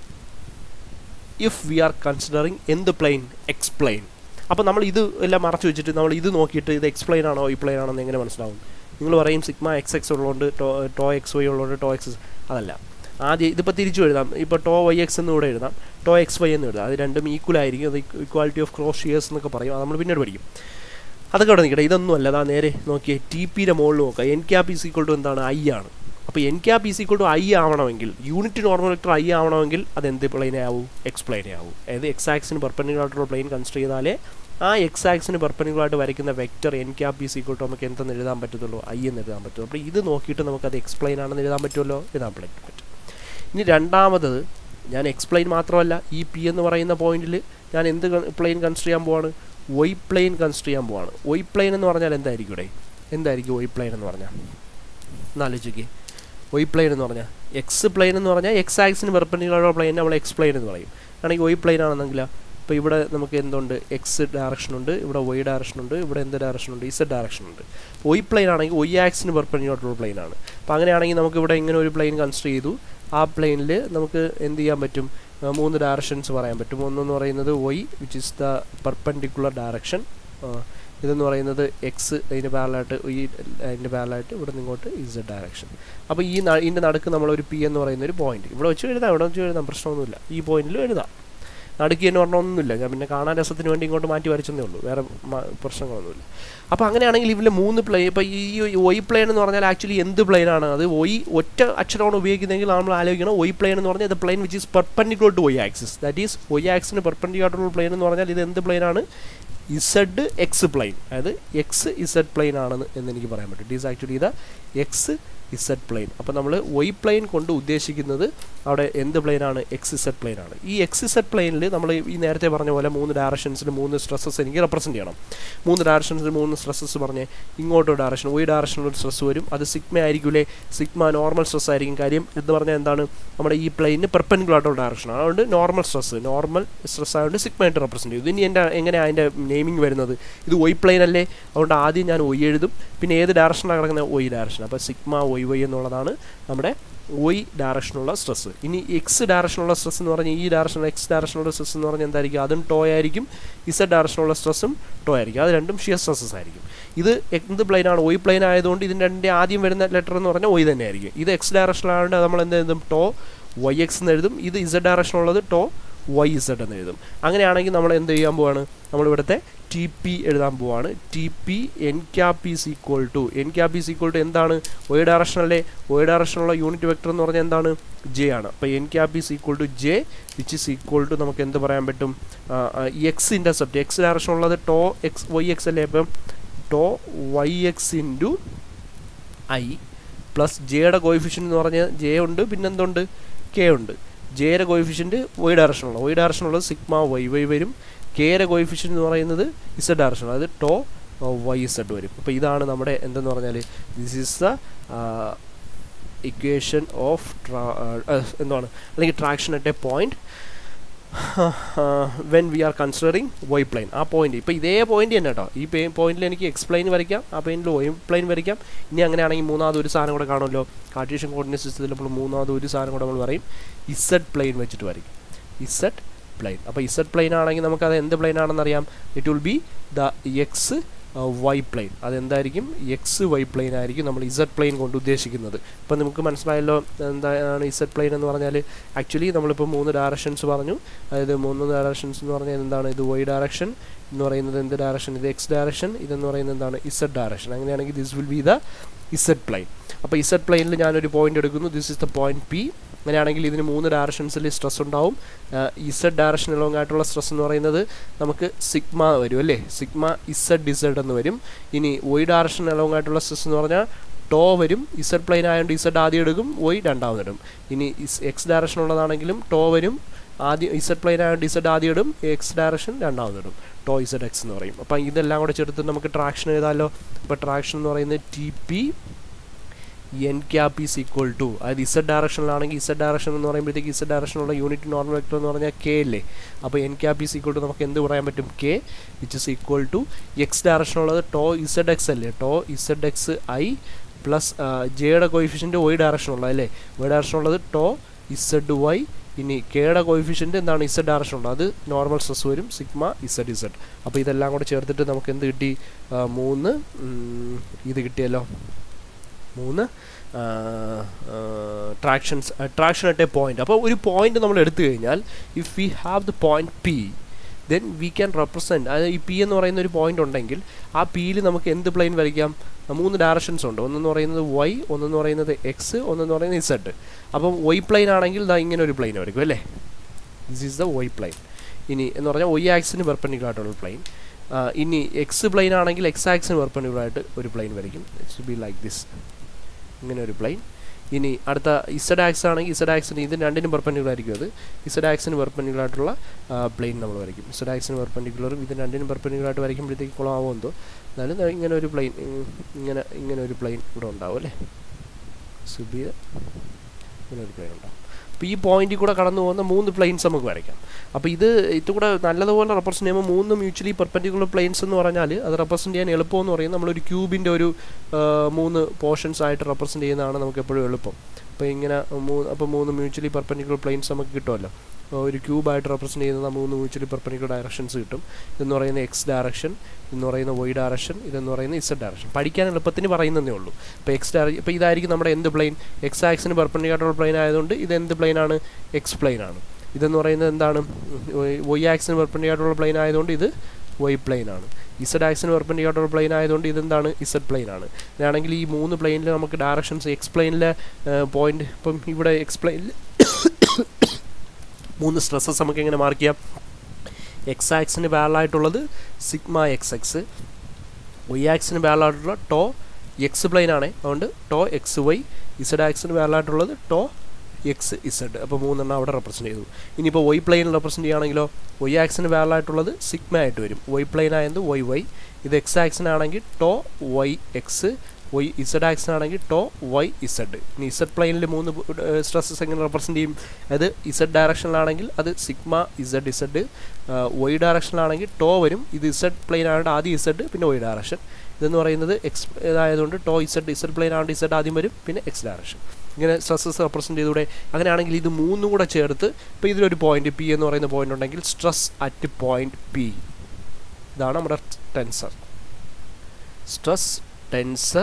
if we are considering എന്ത് പ്ലെയിൻ എക്സ് പ്ലെയിൻ അപ്പോൾ നമ്മൾ ഇത് എല്ലാം മറച്ചു വെച്ചിട്ട് നമ്മൾ ഇത് നോക്കിയിട്ട് ഇത് എക്സ്പ്ലെയിൻ ആണോ ഈ പ്ലെയിൻ ആണോ എന്ന് എങ്ങനെ മനസ്സിലാവും നിങ്ങൾ പറയും സിഗ്മ എക്സ് എക്സ് ഉള്ളതുകൊണ്ട് ടോ ടോ എക്സ് വൈ ഉള്ളതുകൊണ്ട് ടോ എക്സ് അതല്ല ആദ്യം ഇതിപ്പോൾ തിരിച്ചു എഴുതാം ഇപ്പോൾ ടോ വൈ എക്സ് എന്ന് കൂടെ എഴുതാം ടോ എക്സ് വൈ എന്ന് എഴുതാം അത് രണ്ടും ഈക്വൽ ആയിരിക്കും അത് ഇക്വാലിറ്റി ഓഫ് ക്രോസ് ഷിയേഴ്സ് എന്നൊക്കെ പറയും അത് നമ്മൾ പിന്നീട് പഠിക്കും അതൊക്കെ അവിടെ നിൽക്കട്ടെ ഇതൊന്നും അല്ല അതാ നേരെ നോക്കിയേ ടി പിയുടെ മുകളിൽ നോക്കുക N cap is equal to എന്താണ് ഐ ആണ് അപ്പോൾ N cap is equal to I ആവണമെങ്കിൽ യൂണിറ്റ് നോർമൽ വെക്ടർ ഐ ആവണമെങ്കിൽ അത് എന്ത് പ്ലെയിനെ ആവും എക്സ് പ്ലെയിനെ ആവും അതായത് എക്സ് ആക്സിന് പെർപ്പൻഡിക്കുലർ ആയിട്ടുള്ള പ്ലെയിൻ കൺസിഡർ ചെയ്താലേ ആ എക്സ് ആക്സിന് പെർപ്പൻഡിക്കുലർ വരയ്ക്കുന്ന vector N cap is equal to നമുക്ക് എന്തെന്ന് എഴുതാൻ പറ്റത്തുള്ളൂ ഐ എന്ന് എഴുതാൻ പറ്റും അപ്പോൾ ഇത് നോക്കിയിട്ട് നമുക്കത് എക്സ്പ്ലെയിൻ ആണെന്ന് എഴുതാൻ പറ്റുമല്ലോ എഴുതാൻ പറ്റും ഇനി രണ്ടാമത്തത് ഞാൻ എക്സ്പ്ലെയിൻ മാത്രമല്ല ഈ പി എന്ന് പറയുന്ന പോയിന്റിൽ ഞാൻ എന്ത് പ്ലെയിൻ കൺസിഡർ ചെയ്യാൻ പോവാണ് വൈ പ്ലെയിൻ കൺസിഡർ ചെയ്യാൻ പോവാണ് വൈ പ്ലെയിൻ എന്ന് പറഞ്ഞാൽ എന്തായിരിക്കും ഇവിടെ എന്തായിരിക്കും വൈ പ്ലെയിൻ എന്ന് പറഞ്ഞാൽ എന്നാലോചിക്കേ വൈ പ്ലെയിൻ എന്ന് പറഞ്ഞാൽ എക്സ് പ്ലെയിൻ എന്ന് പറഞ്ഞാൽ എക്സ് ആക്സിന് പെർപ്പൻഡിക്കുലർ പ്ലെയിൻ നമ്മൾ എക്സ് പ്ലെയിൻ എന്ന് പറയും ആണെങ്കിൽ വൈ പ്ലെയിൻ ആണെന്നെങ്കിൽ ഇപ്പോൾ ഇവിടെ നമുക്ക് എന്തുണ്ട് എക്സ് ഡയറക്ഷൻ ഉണ്ട് ഇവിടെ വൈ ഡയറക്ഷൻ ഉണ്ട് ഇവിടെ എന്ത് ഡയറക്ഷൻ ഉണ്ട് ഇസഡ് ഡയറക്ഷൻ ഉണ്ട് വൈ പ്ലെയിൻ ആണെങ്കിൽ വൈ ആക്സിന് പെർപ്പൻഡിക്കുലർ പ്ലെയിൻ ആണ് അപ്പോൾ അങ്ങനെയാണെങ്കിൽ നമുക്ക് ഇവിടെ ഇങ്ങനെ ഒരു പ്ലെയിൻ കൺസിഡർ ചെയ്തു ആ പ്ലെയിനിൽ നമുക്ക് എന്ത് ചെയ്യാൻ പറ്റും മൂന്ന് ഡയറക്ഷൻസ് പറയാൻ പറ്റും ഒന്നെന്ന് പറയുന്നത് Y which is the perpendicular direction ഇതെന്ന് പറയുന്നത് എക്സ് അതിൻ്റെ പാരലായിട്ട് ഈ അതിൻ്റെ പാരലായിട്ട് ഇവിടെ നിന്ന് ഇങ്ങോട്ട് ഇസ് ഡയറക്ഷൻ അപ്പോൾ ഈ ഇതിൻ്റെ നടുക്ക് നമ്മളൊരു പി എന്ന് പറയുന്ന ഒരു പോയിന്റ് ഇവിടെ വെച്ച് എഴുതാം ഇവിടെ വെച്ച് എഴുതാം പ്രശ്നമൊന്നുമില്ല ഈ പോയിന്റിലും എഴുതാം നടുക്കി എന്ന് പറഞ്ഞൊന്നുമില്ല ഞാൻ പിന്നെ കാണാൻ രസത്തിന് വേണ്ടി ഇങ്ങോട്ട് മാറ്റി വരച്ചെന്നേ ഉള്ളൂ വേറെ പ്രശ്നങ്ങളൊന്നുമില്ല അപ്പോൾ അങ്ങനെയാണെങ്കിൽ ഇതിൽ മൂന്ന് പ്ലെയിൻ ഇപ്പോൾ ഈ ഒയ് പ്ലെയിൻ എന്ന് പറഞ്ഞാൽ ആക്ച്വലി എന്ത് പ്ലെയിനാണ് അത് ഒയ് ഒറ്റ അക്ഷരമാണ് ഉപയോഗിക്കുന്നതെങ്കിൽ നമ്മൾ ആലോചിക്കണം ഒയ് പ്ലെയിൻ എന്ന് പറഞ്ഞാൽ ഇത് plane which is perpendicular to Y axis that is Y ആക്സിന് പെർപ്പൻഡിക്കുലർ പ്ലെയിൻ എന്ന് പറഞ്ഞാൽ ഇത് എന്ത് പ്ലെയിനാണ് ഇസഡ് എക്സ് പ്ലെയിൻ അതായത് എക്സ് ഇസഡ് പ്ലെയിൻ ആണെന്ന് എന്ന് എനിക്ക് പറയാൻ പറ്റും ഇറ്റ് ഈസ് ആക്ച്വലി ഇത് എക്സ് ഇസഡ് പ്ലെയിൻ അപ്പോൾ നമ്മൾ വൈ പ്ലെയിൻ കൊണ്ട് ഉദ്ദേശിക്കുന്നത് അവിടെ എന്ത് പ്ലെയിനാണ് എക്സ് ഇസഡ് പ്ലെയിനാണ് ഈ എക്സ് ഇസഡ് പ്ലെയിനിൽ നമ്മൾ ഈ നേരത്തെ പറഞ്ഞ പോലെ മൂന്ന് ഡയറക്ഷൻസിൽ മൂന്ന് സ്ട്രെസ്സസ് എനിക്ക് റെപ്രസെൻറ്റ് ചെയ്യണം മൂന്ന് ഡയറക്ഷൻസിൽ മൂന്ന് സ്ട്രെസ്സസ് പറഞ്ഞ് ഇങ്ങോട്ട് ഡയറക്ഷൻ വൈ ഡയറക്ഷനിൽ ഒരു സ്ട്രെസ് വരും അത് സിഗ്മ ആയിരിക്കില്ലേ സിഗ്മ നോർമൽ സ്ട്രെസ് ആയിരിക്കും കാര്യം എന്ന് പറഞ്ഞാൽ എന്താണ് നമ്മുടെ ഈ പ്ലെയിന് പെർപ്പൻഡിക്കുലർ ആയിട്ടുള്ള ഡയറക്ഷനാണ് അതുകൊണ്ട് നോർമൽ സ്ട്രെസ് നോർമൽ സ്ട്രെസ് ആയതുകൊണ്ട് സിഗ്മ ആയിട്ട് റെപ്രസെൻറ്റ് ചെയ്യും ഇനി എൻ്റെ എങ്ങനെയാണ് അതിൻ്റെ നെയിമിംഗ് വരുന്നത് ഇത് വൈ പ്ലെയിൻ അല്ലേ അതുകൊണ്ട് ആദ്യം ഞാൻ ഒയ് എഴുതും പിന്നെ ഏത് ഡയറക്ഷനാണ് കിടക്കുന്നത് ഒയ് ഡയറക്ഷൻ അപ്പോൾ സിഗ്മ ഒയ് വൈ എന്നുള്ളതാണ് നമ്മുടെ ഒയ് ഡയറക്ഷനുള്ള സ്ട്രെസ് ഇനി എക്സ് ഡയറക്ഷനുള്ള സ്ട്രെസ് എന്ന് പറഞ്ഞാൽ ഈ ഡയറക്ഷനുള്ള എക്സ് ഡയറക്ഷനുള്ള സ്ട്രെസ് എന്ന് പറഞ്ഞാൽ എന്തായിരിക്കും അതും ടോ ആയിരിക്കും ഇസഡ് ഡയറക്ഷനുള്ള സ്ട്രെസ്സും ടോ ആയിരിക്കും അത് രണ്ടും ഷിയർ സ്ട്രെസ്സസ് ആയിരിക്കും ഇത് എന്ത് പ്ലെയിനാണ് ഒയ് പ്ലെയിൻ ആയതുകൊണ്ട് ഇതിൻ്റെ രണ്ടിൻ്റെ ആദ്യം വരുന്ന ലെറ്റർ എന്ന് പറഞ്ഞാൽ ഒയ് തന്നെ ആയിരിക്കും ഇത് എക്സ് ഡയറക്ഷനിലായതുകൊണ്ട് നമ്മൾ എന്ത് എഴുതും ടോ വൈ എക്സ് എന്ന് എഴുതും ഇത് ഇസഡ് ഡയറക്ഷനുള്ളത് ടോ വൈ ഇസഡ് എന്ന് എഴുതും അങ്ങനെയാണെങ്കിൽ നമ്മൾ എന്ത് ചെയ്യാൻ പോവാണ് നമ്മളിവിടുത്തെ ടി പി എഴുതാൻ പോവാണ് T P N cap is equal to N cap is equal to എന്താണ് ഒയ് ഡയറക്ഷനല്ലേ ഒയ് ഡയറക്ഷനുള്ള യൂണിറ്റ് വെക്ടർ എന്ന് പറഞ്ഞാൽ എന്താണ് ജെ ആണ് അപ്പോൾ N cap is equal to J which is equal to നമുക്ക് എന്ത് പറയാൻ പറ്റും എക്സ് ഇൻ്റർസെപ്റ്റ് എക്സ് ഡയറക്ഷനുള്ളത് ടോ എക്സ് വൈ എക്സ് അല്ലേ അപ്പം tau Y X into I plus ജെയുടെ കോയിഫിഷ്യൻ എന്ന് പറഞ്ഞാൽ ജെ ഉണ്ട് പിന്നെന്തുണ്ട് കെ ഉണ്ട് ജെയുടെ കോയിഫിഷ്യൻറ്റ് വൈ ഡയറക്ഷനുള്ള വൈ ഡയറക്ഷനുള്ളത് സിഗ്മ വൈ വൈ വരും കെയുടെ കോയിഫിഷ്യൻ എന്ന് പറയുന്നത് ഇസഡ് ഡയറക്ഷൻ അതായത് ടോ വൈ ഇസഡ് വരും അപ്പോൾ ഇതാണ് നമ്മുടെ എന്തെന്ന് പറഞ്ഞാൽ this is the equation of ട്രാ എന്താണ് അല്ലെങ്കിൽ traction at a point when we are considering Y plane ആ പോയിന്റ് ഇപ്പോൾ ഇതേ പോയിന്റ് തന്നെ കേട്ടോ ഈ പോയിന്റിൽ എനിക്ക് എക്സ്പ്ലെയിൻ വരയ്ക്കാം ആ പോയിന്റിൽ വൈ പ്ലെയിൻ വരയ്ക്കാം ഇനി അങ്ങനെയാണെങ്കിൽ മൂന്നാമത് ഒരു സാധനം കൂടെ കാണുമല്ലോ കാർട്ടീഷ്യൻ കോർഡിനേറ്റ് സിസ്റ്റത്തിൽ നമ്മൾ മൂന്നാമത് ഒരു സാധനം കൂടെ നമ്മൾ പറയും ഇസഡ് പ്ലെയിൻ വെച്ചിട്ട് വരയ്ക്കും ഇസഡ് പ്ലെയിൻ അപ്പോൾ ഇസഡ് പ്ലെയിൻ ആണെങ്കിൽ നമുക്കത് എന്ത് പ്ലെയിൻ ആണെന്ന് അറിയാം it will be the X Y plane അതെന്തായിരിക്കും എക്സ് വൈ പ്ലെയിൻ ആയിരിക്കും നമ്മൾ ഇസഡ് പ്ലെയിൻ കൊണ്ട് ഉദ്ദേശിക്കുന്നത് ഇപ്പം നമുക്ക് മനസ്സിലായല്ലോ എന്താണ് ഇസഡ് പ്ലെയിൻ എന്ന് പറഞ്ഞാൽ ആക്ച്വലി നമ്മളിപ്പോൾ മൂന്ന് ഡയറക്ഷൻസ് പറഞ്ഞു അതായത് മൂന്ന് ഡയറക്ഷൻസ് എന്ന് പറഞ്ഞാൽ എന്താണ് ഇത് വൈ ഡയറക്ഷൻ എന്ന് പറയുന്നത് എന്ത് ഡയറക്ഷൻ ഇത് എക്സ് ഡയറക്ഷൻ ഇതെന്ന് പറയുന്നത് എന്താണ് ഇസഡ് ഡയറക്ഷൻ അങ്ങനെയാണെങ്കിൽ this will be the Z plane അപ്പോൾ ഇസഡ് പ്ലെയിനിൽ ഞാനൊരു പോയിന്റ് എടുക്കുന്നു this is the point P അങ്ങനെയാണെങ്കിൽ ഇതിന് മൂന്ന് ഡയറക്ഷൻസിൽ സ്ട്രെസ് ഉണ്ടാവും ഇസഡ് ഡയറക്ഷൻ അലോങ് ആയിട്ടുള്ള സ്ട്രെസ് എന്ന് പറയുന്നത് നമുക്ക് സിഗ്മ വരും അല്ലേ സിഗ്മ ഇസഡ് ഇസഡ് എന്ന് വരും ഇനി വൈ ഡയറക്ഷൻ അലോങ് ആയിട്ടുള്ള സ്ട്രെസ് എന്ന് പറഞ്ഞാൽ ടോ വരും ഇസഡ് പ്ലെയിൻ ആയതുകൊണ്ട് ഇസഡ് ആദ്യം എടുക്കും വൈ രണ്ടാമത് ഇടും ഇനി എക്സ് ഡയറക്ഷൻ ഉള്ളതാണെങ്കിലും ടോ വരും ആദ്യം ഇസഡ് പ്ലെയിൻ ആയതുകൊണ്ട് ഇസഡ് ആദ്യം ഇടും എക്സ് ഡയറക്ഷൻ രണ്ടാമത് ഇടും ടോ ഇസഡ് എക്സ് എന്ന് പറയും അപ്പം ഇതെല്ലാം കൂടെ ചേർത്ത് നമുക്ക് ട്രാക്ഷൻ എഴുതാമല്ലോ അപ്പോൾ ട്രാക്ഷൻ എന്ന് പറയുന്നത് T P N cap is equal to അതായത് ഇസഡ് ഡയറക്ഷനിലാണെങ്കിൽ ഇസഡ് ഡയറക്ഷൻ എന്ന് പറയുമ്പോഴത്തേക്ക് ഇസഡ് ഡയറക്ഷനുള്ള യൂണിറ്റ് നോർമൽ വെക്ടർ എന്ന് പറഞ്ഞാൽ കെ അല്ലേ അപ്പോൾ N cap is equal to നമുക്ക് എന്ത് പറയാൻ പറ്റും K which is equal to X ഡയറക്ഷനുള്ളത് ടോ ഇസഡ് എക്സ് അല്ലേ tau Z X I plus ജെയുടെ കോയിഫിഷ്യൻ്റ് വൈ ഡയറക്ഷനുള്ള അല്ലേ വൈ ഡയറക്ഷനുള്ളത് ടോ ഇസഡ് വൈ ഇനി കെയുടെ കോയിഫിഷ്യൻ്റ് എന്താണ് ഇസഡ് ഡയറക്ഷൻ ഉള്ളത് അത് നോർമൽ സ്ട്രെസ് വരും സിഗ്മ ഇസഡ് ഇസഡ് അപ്പോൾ ഇതെല്ലാം കൂടെ ചേർത്തിട്ട് നമുക്ക് എന്ത് കിട്ടി മൂന്ന് ഇത് കിട്ടിയല്ലോ മൂന്ന് tractions traction at a point അപ്പോൾ ഒരു പോയിന്റ് നമ്മൾ എടുത്തു കഴിഞ്ഞാൽ if we have the point P then we can represent അതായത് ഈ പി എന്ന് പറയുന്ന ഒരു പോയിന്റ് ഉണ്ടെങ്കിൽ ആ പിയിൽ നമുക്ക് എന്ത് പ്ലെയിൻ വരയ്ക്കാം മൂന്ന് ഡയറക്ഷൻസ് ഉണ്ട് ഒന്നെന്ന് പറയുന്നത് വൈ ഒന്നെന്ന് പറയുന്നത് എക്സ് ഒന്നെന്ന് പറയുന്നത് ഇസഡ് അപ്പം വൈ പ്ലെയിൻ ആണെങ്കിൽ ദാ ഇങ്ങനെ ഒരു പ്ലെയിൻ വരയ്ക്കും അല്ലേ this is the Y plane ഇനി എന്ന് പറഞ്ഞാൽ വൈ ആക്സിന് പെർപ്പൻഡിക്കുലർ ആയിട്ടുള്ള പ്ലെയിൻ ഇനി എക്സ് പ്ലെയിൻ ആണെങ്കിൽ എക്സ് ആക്സിന് പെർപ്പൻഡിക്കുലർ ആയിട്ട് ഒരു പ്ലെയിൻ വരയ്ക്കും ഇറ്റ്സ് ബി ലൈക്ക് ദിസ് ഇങ്ങനെ ഒരു പ്ലെയിൻ ഇനി അടുത്ത ഇസഡ് ആക്സ് ആണെങ്കിൽ ഇസഡ് ആക്സിന് ഇത് രണ്ടിനും പെർപ്പൻഡിക്കുലർ ആയിരിക്കും അത് ഇസഡ് ആക്സിന് പെർപ്പൻഡിക്കുലർ ആയിട്ടുള്ള പ്ലെയിൻ നമ്മൾ വരയ്ക്കും ഇസഡ് ആക്സിന് പെർപ്പൻഡിക്കുലറും ഇത് രണ്ടിനും പെർപ്പൻഡിക്കുലർ ആയിട്ട് വരയ്ക്കുമ്പോഴത്തേക്ക് കുളമാവോ എന്തോ എന്നാലും ഇങ്ങനെ ഒരു പ്ലെയിൻ ഇങ്ങനെ ഇങ്ങനെ ഒരു പ്ലെയിൻ ഇവിടെ ഉണ്ടാവും അല്ലേ സുബിയ ഇങ്ങനെ ഒരു പ്ലെയിൻ ഉണ്ടാവും അപ്പോൾ ഈ പോയിന്റിൽ കൂടെ കടന്നു പോകുന്ന മൂന്ന് പ്ലെയിൻസ് നമുക്ക് വരയ്ക്കാം അപ്പോൾ ഇത് ഇതുകൂടെ നല്ലതുപോലെ റെപ്രസെൻറ്റ് ചെയ്യുമ്പോൾ മൂന്ന് മ്യൂച്വലി പെർപ്പൻഡിക്കുലർ പ്ലെയിൻസ് എന്ന് പറഞ്ഞാൽ അത് റെപ്രസെൻറ്റ് ചെയ്യാൻ എളുപ്പമെന്ന് പറയുന്നത് നമ്മളൊരു ക്യൂബിൻ്റെ ഒരു മൂന്ന് പോർഷൻസ് ആയിട്ട് റെപ്രസെൻറ്റ് ചെയ്യുന്നതാണ് നമുക്ക് എപ്പോഴും എളുപ്പം അപ്പോൾ ഇങ്ങനെ മൂന്ന് അപ്പോൾ മൂന്ന് മ്യൂച്വലി പെർപ്പൻഡിക്കുലർ പ്ലെയിൻസ് നമുക്ക് കിട്ടുമല്ലോ ഒരു ക്യൂബായിട്ട് റെപ്രസെൻറ്റ് ചെയ്യുന്ന മൂന്ന് മ്യൂച്വലി പെർപ്പൻഡിക്കുലർ ഡയറക്ഷൻസ് കിട്ടും ഇതെന്ന് പറയുന്ന എക്സ് ഡയറക്ഷൻ എന്ന് പറയുന്ന വൈ ഡയറക്ഷൻ ഇതെന്ന് പറയുന്ന ഇസഡ് ഡയറക്ഷൻ പഠിക്കാൻ എളുപ്പത്തിന് പറയുന്നതേ ഉള്ളൂ ഇപ്പോൾ എക്സ് ഡയറ ഇപ്പോൾ ഇതായിരിക്കും നമ്മുടെ എന്ത് പ്ലെയിൻ എക്സ് ആക്സിന് പെർപ്പൻഡിക്കുലർ പ്ലെയിൻ ആയതുകൊണ്ട് ഇത് എന്ത് പ്ലെയിൻ ആണ് എക്സ് പ്ലെയിൻ ആണ് ഇതെന്ന് പറയുന്നത് എന്താണ് വൈ ആക്സിന് പെർപ്പൻഡിക്കുലർ പ്ലെയിൻ ആയതുകൊണ്ട് ഇത് വൈ പ്ലെയിൻ ആണ് ഇസഡ് ആക്സിന് പെർപ്പൻഡിക്കുലർ പ്ലെയിൻ ആയതുകൊണ്ട് ഇതെന്താണ് ഇസഡ് പ്ലെയിൻ ആണ് അങ്ങനെയാണെങ്കിൽ ഈ മൂന്ന് പ്ലെയിനിൽ നമുക്ക് ഡയറക്ഷൻസ് എക്സ് പ്ലെയിനിലെ പോയിന്റ് ഇപ്പം ഇവിടെ എക്സ് പ്ലെയിനിൽ മൂന്ന് സ്ട്രെസ്സസ് നമുക്ക് എങ്ങനെ മാർക്ക് ചെയ്യാം എക്സ് ആക്സിന് പാരലായിട്ടുള്ളത് സിഗ്മ എക്സ് എക്സ് വൈ ആക്സിന് പാരലായിട്ടുള്ള ടോ എക്സ് പ്ലെയിൻ ആണ് അതുകൊണ്ട് ടോ എക്സ് വൈ ഇസഡ് ആക്സിന് വേറലായിട്ടുള്ളത് ടോ എക്സ് ഇസഡ് അപ്പോൾ മൂന്നെണ്ണം അവിടെ റെപ്രസെൻറ്റ് ചെയ്തു ഇനിയിപ്പോൾ വൈ പ്ലെയിൻ റെപ്രസെൻറ്റ് ചെയ്യുകയാണെങ്കിലോ വൈ ആക്സിന് വേറലായിട്ടുള്ളത് സിഗ്മ ആയിട്ട് വരും വൈ പ്ലെയിൻ ആയത് വൈ വൈ ഇത് എക്സ് ആക്സിനാണെങ്കിൽ tau Y X Y Z ആക്സിൻ ആണെങ്കിൽ ടോ വൈ ഇസഡ് ഇനി ഇസഡ് പ്ലെയിനിൽ മൂന്ന് സ്ട്രെസ്സസ് എങ്ങനെ റെപ്രസെൻറ്റ് ചെയ്യും അത് ഇസഡ് ഡയറക്ഷനിലാണെങ്കിൽ അത് സിഗ്മ ഇസഡ് ഇസഡ് വൈ ഡയറക്ഷനിലാണെങ്കിൽ ടോ വരും ഇത് ഇസഡ് പ്ലെയിൻ ആയതുകൊണ്ട് ആദ്യം ഇസഡ് പിന്നെ വൈ ഡയറക്ഷൻ ഇതെന്ന് പറയുന്നത് എക്സ് ഇതായതുകൊണ്ട് ടോ ഇസഡ് ഇസഡ് പ്ലെയിൻ ആയതുകൊണ്ട് ഇസഡ് ആദ്യം വരും പിന്നെ എക്സ് ഡയറക്ഷൻ ഇങ്ങനെ സ്ട്രെസ്സസ് റെപ്രസെൻറ്റ് ചെയ്തൂടെ അങ്ങനെയാണെങ്കിൽ ഇത് മൂന്നും കൂടെ ചേർത്ത് ഇപ്പോൾ ഇതിലൊരു പോയിന്റ് പി എന്ന് പറയുന്ന പോയിന്റ് ഉണ്ടെങ്കിൽ സ്ട്രെസ് അറ്റ് പോയിന്റ് പി ഇതാണ് നമ്മുടെ ടെൻസർ സ്ട്രെസ് ടെൻസർ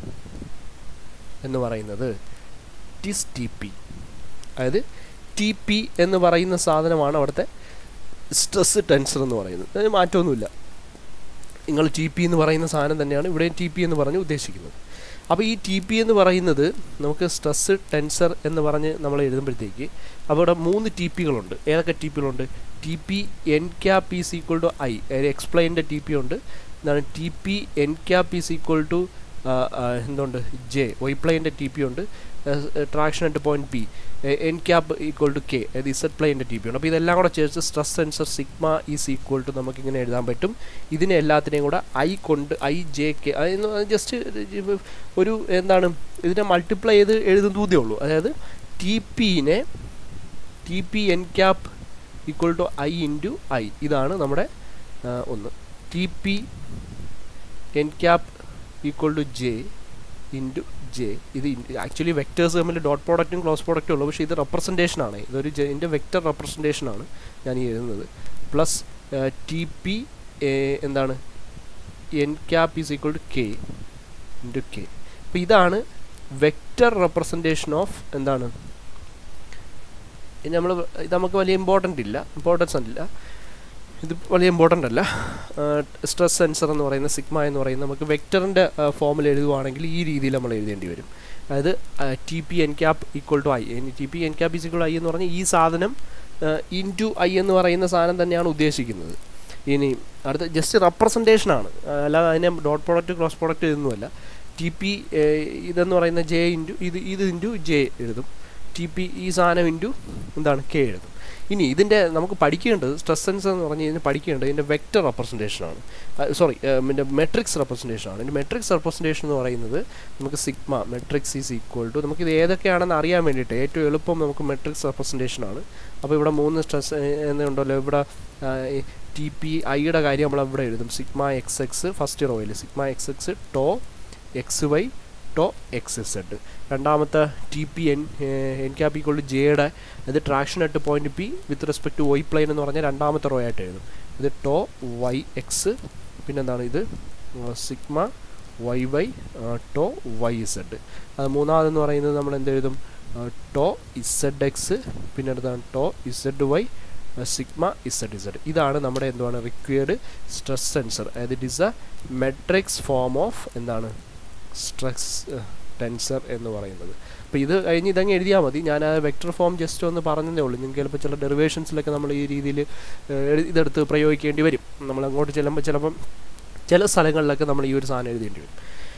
എന്ന് പറയുന്നത് ടിസ് ടി പി അതായത് ടി പി എന്ന് പറയുന്ന സാധനമാണ് അവിടുത്തെ സ്ട്രെസ് ടെൻസർ എന്ന് പറയുന്നത് അതിന് മാറ്റമൊന്നുമില്ല നിങ്ങൾ ടി പി എന്ന് പറയുന്ന സാധനം തന്നെയാണ് ഇവിടെ ടി പി എന്ന് പറഞ്ഞ് ഉദ്ദേശിക്കുന്നത് അപ്പോൾ ഈ ടി പി എന്ന് പറയുന്നത് നമുക്ക് സ്ട്രെസ് ടെൻസർ എന്ന് പറഞ്ഞ് നമ്മൾ എഴുതുമ്പോഴത്തേക്ക് അവിടെ മൂന്ന് ടി പികളുണ്ട് ഏതൊക്കെ ടി പികളുണ്ട് T P N cap is equal to I അതായത് എക്സ്പ്ലെയിൻ്റെ ടി പി ഉണ്ട് എന്താണ് T P N cap is equal to എന്തുണ്ട് ജെ വൈ പ്ലെയിൻ്റെ ടി പി ഉണ്ട് traction at point P N cap equal to K അതായത് Z പ്ലെയിൻ്റെ T P ഉണ്ട് അപ്പോൾ ഇതെല്ലാം കൂടെ ചേർത്ത് stress tensor sigma is equal to നമുക്കിങ്ങനെ എഴുതാൻ പറ്റും ഇതിനെ എല്ലാത്തിനെയും കൂടെ ഐ കൊണ്ട് ഐ ജെ കെ അതെന്ന് ജസ്റ്റ് ഒരു എന്താണ് ഇതിനെ മൾട്ടിപ്ലൈ ചെയ്ത് എഴുതുന്നതേ ഉള്ളൂ അതായത് ടി പിനെ T P N cap equal to I into I ഇതാണ് നമ്മുടെ ഒന്ന് T P N cap equal to J into J ഇത് ആക്ച്വലി വെക്റ്റേഴ്സ് തമ്മിൽ ഡോട്ട് പ്രോഡക്റ്റും ക്ലോസ് പ്രോഡക്റ്റും ഉള്ളൂ പക്ഷേ ഇത് റെപ്രസെൻറ്റേഷൻ ആണ് ഇതൊരു ഇതിൻ്റെ വെക്റ്റർ റെപ്രസെൻറ്റേഷൻ ആണ് ഞാൻ ഈ എഴുതുന്നത് പ്ലസ് ടി പി എന്താണ് N cap is equal to K into K അപ്പോൾ ഇതാണ് വെക്റ്റർ റെപ്രസെൻറ്റേഷൻ ഓഫ് എന്താണ് നമ്മൾ ഇത് നമുക്ക് വലിയ ഇമ്പോർട്ടൻ്റ് ഇല്ല ഇമ്പോർട്ടൻസ് ഇല്ല ഇത് വലിയ ഇമ്പോർട്ടൻ്റ് അല്ല സ്ട്രെസ് സെൻസർ എന്ന് പറയുന്ന സിഗ്മ എന്ന് പറയുന്നത് നമുക്ക് വെക്ടറിൻ്റെ ഫോമിൽ എഴുതുവാണെങ്കിൽ ഈ രീതിയിൽ നമ്മൾ എഴുതേണ്ടി വരും അതായത് T P N cap equal to I T P N cap is equal I എന്ന് പറഞ്ഞാൽ ഈ സാധനം ഇൻ ടു ഐ എന്ന് പറയുന്ന സാധനം തന്നെയാണ് ഉദ്ദേശിക്കുന്നത് ഇനി അടുത്ത ജസ്റ്റ് റെപ്രസെൻറ്റേഷനാണ് അല്ലാതെ അതിനെ ഡോട്ട് പ്രോഡക്റ്റ് ക്രോസ് പ്രോഡക്റ്റ് ഇതൊന്നുമല്ല ടി പി ഇതെന്ന് പറയുന്ന ജെ ഇൻറ്റു ഇത് ഇത് ഇൻറ്റു ജെ എഴുതും ടി പി ഈ സാധനം ഇൻറ്റു എന്താണ് കെ എഴുതും ഇനി ഇതിൻ്റെ നമുക്ക് പഠിക്കേണ്ടത് സ്ട്രെസ് സെൻസർ എന്ന് പറഞ്ഞ് ഇതിന് പഠിക്കേണ്ടത് ഇതിൻ്റെ വെക്റ്റർ റെപ്രസെൻറ്റേഷനാണ് സോറി ഇതിൻ്റെ മെട്രിക്സ് റെപ്രസെൻറ്റേഷനാണ് ഇതിൻ്റെ മെട്രിക്സ് റെപ്രസെൻറ്റേഷൻ എന്ന് പറയുന്നത് നമുക്ക് sigma matrix is equal to നമുക്കിത് ഏതൊക്കെയാണെന്ന് അറിയാൻ വേണ്ടിയിട്ട് ഏറ്റവും എളുപ്പം നമുക്ക് മെട്രിക്സ് റെപ്രസെൻറ്റേഷനാണ് അപ്പോൾ ഇവിടെ മൂന്ന് സ്ട്രെസ് എന്നുണ്ടല്ലോ ഇവിടെ ടി പി ഐയുടെ കാര്യം നമ്മൾ ഇവിടെ എഴുതും സിഗ്മ എക്സ് എക്സ് ഫസ്റ്റ് റോയിൽ sigma X x tau X y tau x z രണ്ടാമത്തെ T P N N cap equal to ജെയുടെ ഇത് traction at point P with respect to y plane എന്ന് പറഞ്ഞാൽ രണ്ടാമത്തെ റോ ആയിട്ട് എഴുതും ഇത് ടോ വൈ എക്സ് പിന്നെന്താണ് ഇത് sigma Y y tau Y z അത് മൂന്നാമതെന്ന് പറയുന്നത് നമ്മൾ എന്ത് എഴുതും ടോ ഇസഡ് എക്സ് പിന്നെ അടുത്താണ് tau Z y sigma Z z ഇതാണ് നമ്മുടെ എന്താണ് റിക്വയർഡ് സ്ട്രെസ് സെൻസർ അതായത് it is a matrix form of എന്താണ് സ്ട്രെസ് ടെൻസർ എന്ന് പറയുന്നത് അപ്പോൾ ഇത് കഴിഞ്ഞ് ഇതങ്ങ് എഴുതിയാൽ മതി ഞാൻ ആ വെക്ടർ ഫോം ജസ്റ്റ് ഒന്ന് പറഞ്ഞതേ ഉള്ളൂ നിങ്ങൾക്ക് ചിലപ്പോൾ ചില ഡെറിവേഷൻസിലൊക്കെ നമ്മൾ ഈ രീതിയിൽ ഇതെടുത്ത് പ്രയോഗിക്കേണ്ടി വരും നമ്മൾ അങ്ങോട്ട് ചെല്ലുമ്പോൾ ചിലപ്പം ചില സ്ഥലങ്ങളിലൊക്കെ നമ്മൾ ഈ ഒരു സാധനം എഴുതേണ്ടി വരും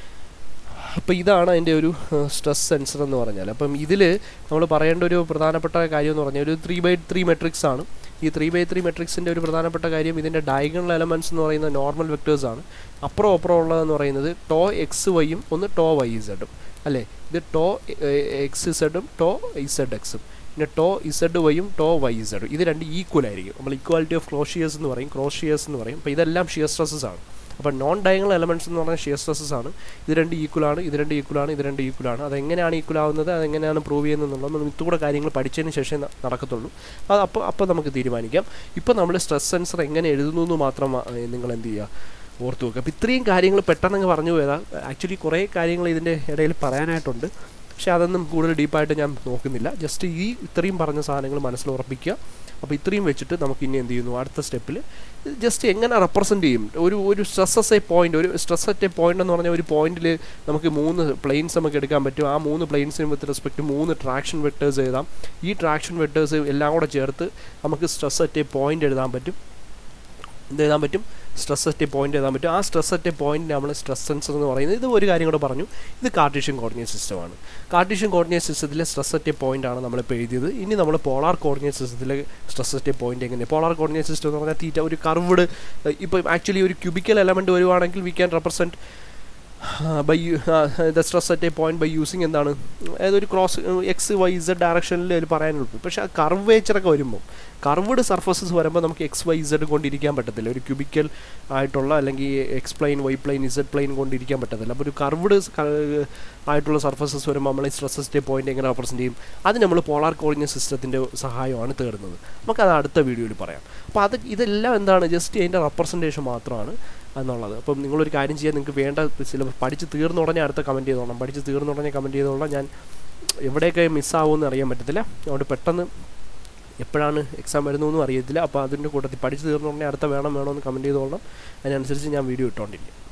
അപ്പോൾ ഇതാണ് അതിൻ്റെ ഒരു സ്ട്രെസ് സെൻസർ എന്ന് പറഞ്ഞാൽ അപ്പം ഇതിൽ നമ്മൾ പറയേണ്ട ഒരു പ്രധാനപ്പെട്ട കാര്യം എന്ന് പറഞ്ഞാൽ ഒരു ത്രീ ബൈ ത്രീ മെട്രിക്സ് ആണ് ഈ ത്രീ ബൈ ത്രീ മെട്രിക്സിൻ്റെ ഒരു പ്രധാനപ്പെട്ട കാര്യം ഇതിൻ്റെ ഡയഗണൽ എലമെൻറ്റ്സ് എന്ന് പറയുന്നത് നോർമൽ വെക്ടേഴ്സ് ആണ് അപ്പുറം അപ്പുറം ഉള്ളതെന്ന് പറയുന്നത് ടോ എക്സ് വൈയും ഒന്ന് ടോ വൈ ഇസഡും അല്ലേ ഇത് ടോ എക്സ് ഇസഡും ടോ ഇസഡ് എക്സും പിന്നെ ടോ ഇസഡ് വൈയും ടോ വൈ ഇസഡും ഇത് രണ്ട് ഈക്വൽ ആയിരിക്കും നമ്മൾ ഈക്വാലിറ്റി ഓഫ് ക്രോഷിയേഴ്സ് എന്ന് പറയും ക്രോഷിയേഴ്സ് എന്ന് പറയും അപ്പോൾ ഇതെല്ലാം ഷിയർ സ്ട്രെസ്സസ് ആണ് അപ്പോൾ നോൺ ഡയഗണൽ എലമെൻറ്റ്സ് എന്ന് പറഞ്ഞാൽ ഷിയർ സ്ട്രെസ്സസ് ആണ് ഇത് രണ്ട് ഈക്വൽ ആണ് ഇത് രണ്ട് ഈക്വൽ ആണ് ഇത് രണ്ട് ഈക്വൽ ആണ് അതെങ്ങനെയാണ് ഈക്വൽ ആവുന്നത് അതെങ്ങനെയാണ് പ്രൂവ് ചെയ്യുന്നത് എന്നുള്ളത് നമ്മൾ ഇത്തുകൂടെ കാര്യങ്ങൾ പഠിച്ചതിന് ശേഷം നടക്കത്തുള്ളൂ അത് അപ്പോൾ അപ്പോൾ നമുക്ക് തീരുമാനിക്കാം ഇപ്പോൾ നമ്മൾ സ്ട്രെസ് സെൻസർ എങ്ങനെ എഴുതുന്നു എന്ന് മാത്രം നിങ്ങൾ എന്ത് ചെയ്യുക ഓർത്ത് വെക്കുക അപ്പോൾ ഇത്രയും കാര്യങ്ങൾ പെട്ടെന്ന് പറഞ്ഞു പോയതാ ആക്ച്വലി കുറേ കാര്യങ്ങൾ ഇതിൻ്റെ ഇടയിൽ പറയാനായിട്ടുണ്ട് പക്ഷേ അതൊന്നും കൂടുതൽ ഡീപ്പായിട്ട് ഞാൻ നോക്കുന്നില്ല ജസ്റ്റ് ഈ ഇത്രയും പറഞ്ഞ സാധനങ്ങൾ മനസ്സിൽ ഉറപ്പിക്കുക അപ്പോൾ ഇത്രയും വെച്ചിട്ട് നമുക്ക് ഇനി എന്ത് ചെയ്യുന്നു അടുത്ത സ്റ്റെപ്പിൽ ജസ്റ്റ് എങ്ങനെ റെപ്രസെൻറ്റ് ചെയ്യും ഒരു ഒരു സ്ട്രെസ് എസ് എ പോയിന്റ് ഒരു സ്ട്രെസ് അറ്റ് എ പോയിന്റ് എന്ന് പറഞ്ഞാൽ ഒരു പോയിന്റിൽ നമുക്ക് മൂന്ന് പ്ലെയിൻസ് നമുക്ക് എടുക്കാൻ പറ്റും ആ മൂന്ന് പ്ലെയിൻസിന് വിത്ത് റെസ്പെക്ട് മൂന്ന് ട്രാക്ഷൻ വെക്ടേഴ്സ് എഴുതാം ഈ ട്രാക്ഷൻ വെക്ടേഴ്സ് എല്ലാം കൂടെ ചേർത്ത് നമുക്ക് സ്ട്രെസ് അറ്റ് എ പോയിന്റ് എഴുതാൻ പറ്റും എന്ത് എഴുതാൻ പറ്റും സ്ട്രെസ് അറ്റ് പോയിന്റ് എഴുതാൻ പറ്റും ആ സ്ട്രെസ് അറ്റ് പോയിന്റ് നമ്മൾ സ്ട്രെസ് സെൻസർ എന്ന് പറയുന്നത് ഇത് ഒരു കാര്യം കൂടെ പറഞ്ഞു ഇത് കാർട്ടീഷ്യൻ കോർഡിനേറ്റ് സിസ്റ്റമാണ് കാർട്ടീഷ്യൻ കോർഡിനേറ്റ് സിസ്റ്റത്തിലെ സ്ട്രെസ് അറ്റ് പോയിന്റ് ആണ് നമ്മളിപ്പോൾ എഴുതിയത് ഇനി നമ്മൾ പോളാർ കോർഡിനേറ്റ് സിസ്റ്റത്തിലെ സ്ട്രെസ് അറ്റ് പോയിന്റ് എങ്ങനെ പോളാർ കോർഡിനേറ്റ് സിസ്റ്റം എന്ന് പറഞ്ഞാൽ തീറ്റ ഒരു കർവ്ഡ് ഇപ്പോൾ ആക്ച്വലി ഒരു ക്യൂബിക്കൽ എലമെൻറ്റ് വരുവാണെങ്കിൽ we can represent by the stress at a point by using എന്താണ് അതായത് ഒരു ക്രോസ് എക്സ് വൈ ഇസഡ് ഡയറക്ഷനിൽ അതിൽ പറയാനുള്ളൂ പക്ഷേ ആ കർവേച്ചറൊക്കെ വരുമ്പോൾ കർവ്ഡ് സർഫസസ് വരുമ്പോൾ നമുക്ക് എക്സ് വൈ ഇസഡ് കൊണ്ടിരിക്കാൻ പറ്റത്തില്ല ഒരു ക്യൂബിക്കൽ ആയിട്ടുള്ള അല്ലെങ്കിൽ x plane y plane z plane കൊണ്ടിരിക്കാൻ പറ്റത്തില്ല അപ്പോൾ ഒരു കർവ്ഡ് ആയിട്ടുള്ള സർഫസസ് വരുമ്പോൾ നമ്മൾ ഈ സ്ട്രെസ് പോയിന്റ് എങ്ങനെ റെപ്രസെൻറ്റ് ചെയ്യും അത് നമ്മൾ പോളാർ കോർഡിനേറ്റ് സിസ്റ്റത്തിൻ്റെ സഹായമാണ് തേടുന്നത് നമുക്കത് അടുത്ത വീഡിയോയിൽ പറയാം അപ്പോൾ അത് ഇതെല്ലാം എന്താണ് ജസ്റ്റ് അതിൻ്റെ റെപ്രസെൻറ്റേഷൻ മാത്രമാണ് എന്നുള്ളത് അപ്പം നിങ്ങളൊരു കാര്യം ചെയ്യാൻ നിങ്ങൾക്ക് വേണ്ട സിലബസ് പഠിച്ച് തീർന്ന ഉടനെ അടുത്ത കമൻറ്റ് ചെയ്തോളാം പഠിച്ച് തീർന്ന ഉടനെ കമൻറ്റ് ചെയ്തോളാം ഞാൻ എവിടെയൊക്കെ മിസ്സാവുമെന്ന് അറിയാൻ പറ്റത്തില്ല അതുകൊണ്ട് പെട്ടെന്ന് എപ്പോഴാണ് എക്സാം വരുന്നതെന്നും അറിയത്തില്ല അപ്പോൾ അതിൻ്റെ കൂട്ടത്തിൽ പഠിച്ച് തീർന്ന ഉടനെ അടുത്ത വേണം വേണമെന്ന് കമൻറ്റ് ചെയ്തോളാം അതിനനുസരിച്ച് ഞാൻ വീഡിയോ ഇട്ടുകൊണ്ടിരിക്കും